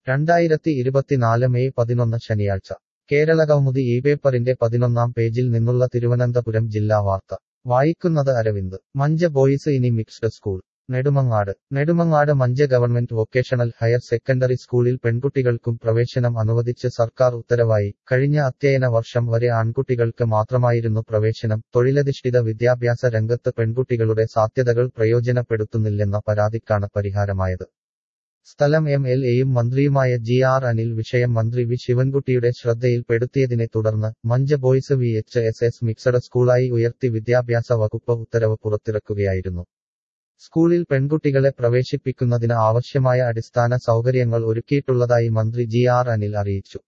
രണ്ടായിരത്തി ഇരുപത്തിനാല് മെയ് പതിനൊന്ന് ശനിയാഴ്ച കേരള കൗമുദി ഈ പേപ്പറിന്റെ പതിനൊന്നാം പേജിൽ നിന്നുള്ള തിരുവനന്തപുരം ജില്ലാ വാർത്ത വായിക്കുന്നത് അരവിന്ദ് മഞ്ച ബോയ്സ് ഇനി mixed school Nedumangad Nedumangad Mancha government vocational higher secondary സ്കൂളിൽ പെൺകുട്ടികൾക്കും പ്രവേശനം അനുവദിച്ച് സർക്കാർ ഉത്തരവായി കഴിഞ്ഞ അധ്യയന വർഷം വരെ ആൺകുട്ടികൾക്ക് മാത്രമായിരുന്നു പ്രവേശനം തൊഴിലധിഷ്ഠിത വിദ്യാഭ്യാസ രംഗത്ത് പെൺകുട്ടികളുടെ സാധ്യതകൾ പ്രയോജനപ്പെടുത്തുന്നില്ലെന്ന പരാതിക്കാണ് പരിഹാരമായത് സ്ഥലം എം എൽ എയും മന്ത്രിയുമായ ജി ആർ അനിൽ വിഷയം മന്ത്രി വി ശിവൻകുട്ടിയുടെ ശ്രദ്ധയിൽപ്പെടുത്തിയതിനെ തുടർന്ന് Mancha boys V H S S mixed സ്കൂളായി ഉയർത്തി വിദ്യാഭ്യാസ വകുപ്പ് ഉത്തരവ് പുറത്തിറക്കുകയായിരുന്നു സ്കൂളിൽ പെൺകുട്ടികളെ പ്രവേശിപ്പിക്കുന്നതിന് ആവശ്യമായ അടിസ്ഥാന സൗകര്യങ്ങൾ ഒരുക്കിയിട്ടുള്ളതായി മന്ത്രി ജി ആർ അനിൽ അറിയിച്ചു